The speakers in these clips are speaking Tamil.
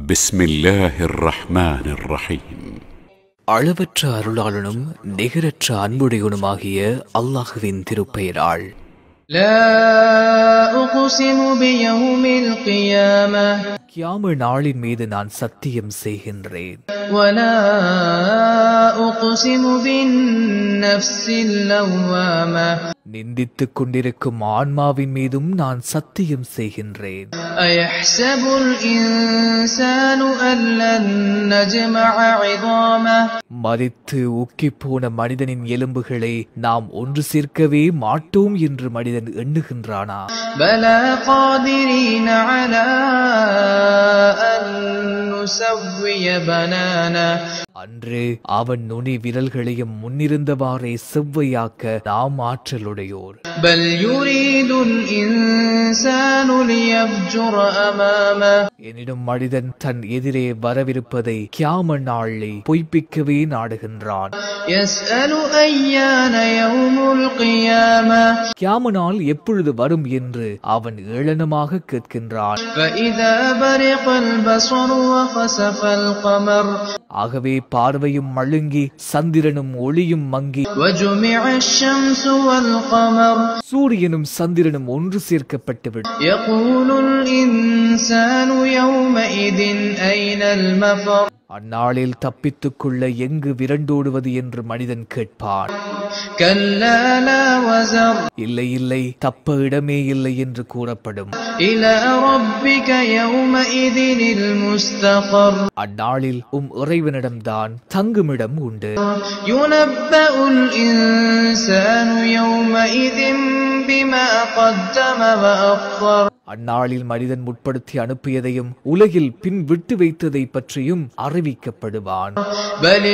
بسم الله الرحمن الرحيم அளவற்ற அருளாளனும் நிகரற்ற அன்புடையவனுமாகிய அல்லாஹுவின் திருப்பெயரால் لا أقسم بيوم القيامة கியாம நாளின் மீது நான் சத்தியம் செய்கின்றேன் ولا أقسم بالنفس اللوامة நிந்தித்துக் கொண்டிருக்கும் ஆன்மாவின் மீதும் நான் சத்தியம் செய்கின்றேன் أيحسب الإنسان أن لن نجمع عظامه மதித்து உக்கிப் போன மனிதனின் எலும்புகளை நாம் ஒன்று சேர்க்கவே மாட்டோம் என்று மனிதன் எண்ணுகின்றானா بلى قادرين على أن نسوي بنانا அன்று அவன் நுனி விரல்களையும் முன்னிருந்தவாறே செவ்வையாக்க நாம் ஆற்றலுடையோர் بل يريد الإنسان ليفجر أمامه எனினும் மனிதன் தன் எதிரே வரவிருப்பதை கியாம நாளை பொய்ப்பிக்கவே நாடுகின்றான் يسأل أيان يوم القيامة கியாம நாள் எப்பொழுது வரும் என்று அவன் ஏளனமாக கேட்கின்றான் فإذا برق البصر وخسف القمر ஆகவே பார்வையும் மழுங்கி சந்திரனும் ஒளியும் மங்கி وجمع الشمس والقمر சூரியனும் சந்திரனும் ஒன்று சேர்க்கப்பட்டுவிடும் يقول الإنسان يومئذ أين المفر அந்நாளில் தப்பித்துக் கொள்ள எங்கு விரண்டோடுவது என்று மனிதன் கேட்பான் كلا لا وزر இல்லை இல்லை தப்ப இடமே இல்லை என்று கூறப்படும் إلى ربك يومئذ المستقر அந்நாளில் உம் இறைவனிடம்தான் தங்குமிடம் உண்டு ينبأ الإنسان يومئذ بما قدم وأخر அந்நாளில் மனிதன் முற்படுத்தி அனுப்பியதையும் உலகில் பின் விட்டு வைத்ததை பற்றியும் அறிவிக்கப்படுவான் بل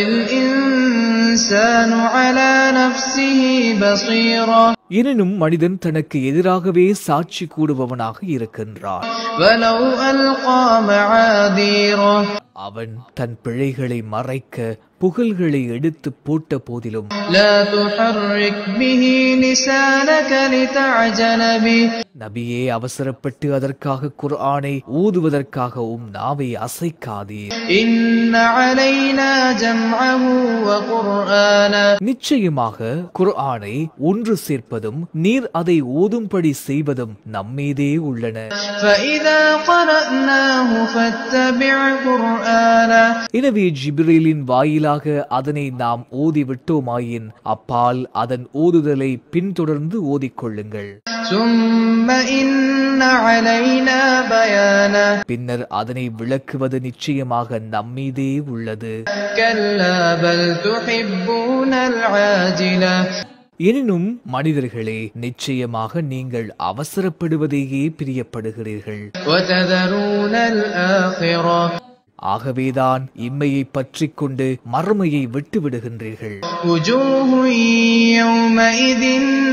الإنسان على نفسه بصيرا எனினும் மனிதன் தனக்கு எதிராகவே சாட்சி கூடுபவனாக இருக்கின்றான் ولو ألقى معاذيره அவன் தன் பிழைகளை மறைக்க புகழ்களை எடுத்து போட்ட போதிலும் لا تحرك به لسانك لتعجل به நபியே அவசரப்பட்டு அதற்காக குர்ஆனை ஊதுவதற்காகவும் நாவை அசைக்காதீர் إن علينا جمعه وقرآنه நிச்சயமாக குர்ஆனை ஒன்று சேர்ப்பதும் நீர் அதை ஓதும்படி செய்வதும் நம்மீதே உள்ளன فإذا قرأناه فاتبع قرآنه எனவே ஜிப்ரீலின் வாயிலாக அதனை நாம் ஓதி விட்டோமாயின் அப்பால் அதன் ஓதுதலை பின்தொடர்ந்து ஓதிக்கொள்ளுங்கள் ثم إن علينا بيانه பின்னர் அதனை விளக்குவது நிச்சயமாக நம்மீதே உள்ளது كلا بل تحبون العاجلة எனினும் மனிதர்களே நிச்சயமாக நீங்கள் அவசரப்படுவதையே பிரியப்படுகிறீர்கள் وتذرون الآخرة ஆகவேதான் இம்மையை பற்றிக் கொண்டு மறுமையை விட்டு விடுகின்றீர்கள் وجوه يومئذ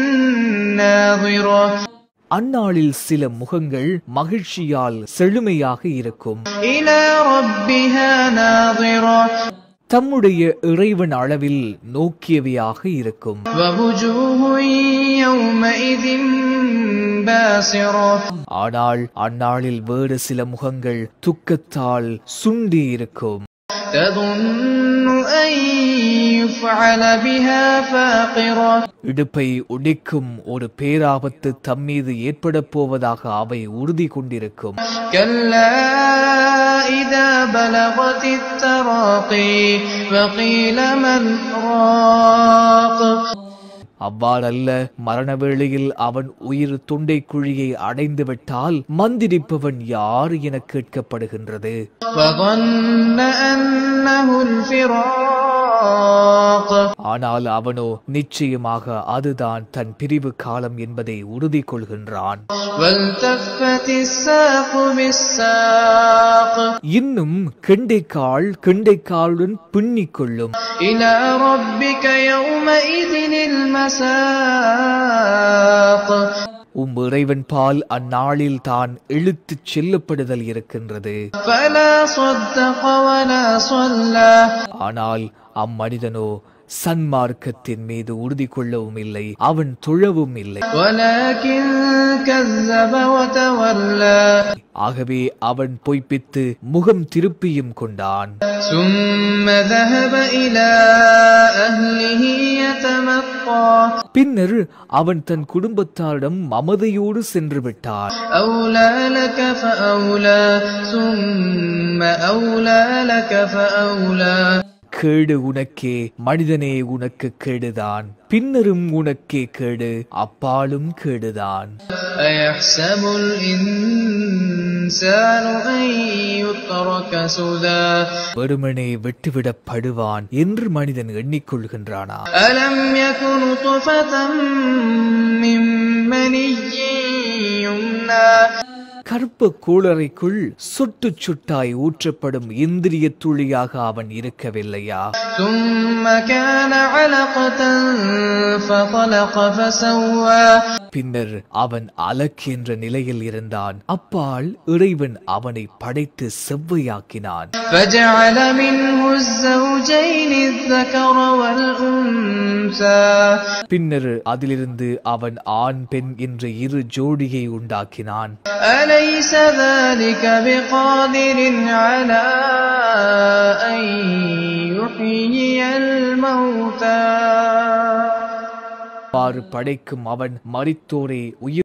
ناظرة அந்நாளில் சில முகங்கள் மகிழ்ச்சியால் செழுமையாக இருக்கும் إلى ربها ناظرة தம்முடைய இறைவன் அளவில் நோக்கியவையாக இருக்கும் ووجوه يومئذ باسرة ஆனால் அந்நாளில் வேறு சில முகங்கள் துக்கத்தால் சுண்டி இருக்கும் تظن أن يفعل بها فاقرة இடுப்பை உடைக்கும் ஒரு பேராபத்து தம்மீது ஏற்பட போவதாக அவை உறுதி கொண்டிருக்கும் كلا إذا بلغت التراقي وقيل من راق அவ்வாறல்ல மரண வேளையில் அவன் உயிர் தொண்டை குழியை அடைந்து விட்டால் மந்திரிப்பவன் யார் என கேட்கப்படுகின்றது وظن أنه الفراق ஆனால் அவனோ நிச்சயமாக அதுதான் தன் பிரிவு காலம் என்பதை உறுதி கொள்கின்றான் والتفت الساق بالساق இன்னும் கெண்டைக்கால் கெண்டைக்காலுடன் பின்னிக் கொள்ளும் إلى ربك يومئذ المساق உம் இறைவன் பால் அந்நாளில் தான் இழுத்துச் செல்லப்படுதல் இருக்கின்றது فلا صدق ولا صلى ஆனால் அம்மனிதனோ சன்மார்க்கத்தின் மீது உறுதி கொள்ளவும் இல்லை அவன் துழவும் இல்லை ولكن كذب وتولى ஆகவே அவன் பொய்ப்பித்து முகம் திருப்பியும் கொண்டான் ثم ذهب إلى أهله يتمطى பின்னர் அவன் தன் குடும்பத்தாரிடம் மமதையோடு சென்று விட்டான் أولى لك فأولى ثم أولى لك فأولى கேடு உனக்கே மனிதனே உனக்கு கேடுதான் பின்னரும் உனக்கே கேடு அப்பாலும் கேடுதான் أيحسب الإنسان أن يترك سدى வெறுமனே வெட்டுவிடப்படுவான் என்று மனிதன் எண்ணிக்கொள்கின்றானா ألم يكن نطفة من مني يمنى கற்ப கூளறைக்குள் சொட்டு சுட்டாய் ஊற்றப்படும் இந்திரிய துளியாக அவன் இருக்கவில்லையா ثم كان علقة فخلق فسوى பின்னர் அவன் அலக் என்ற நிலையில் இருந்தான் அப்பால் இறைவன் அவனை படைத்து செவ்வையாக்கினான் فجعل منه الزوجين الذكر والأنثى பின்னர் அதிலிருந்து அவன் ஆண் பெண் என்ற இரு ஜோடியை உண்டாக்கினான் أليس ذلك بقادر على أن يحيي الموتى பாறு படைக்கும் அவன் மரித்தோரை உயிர்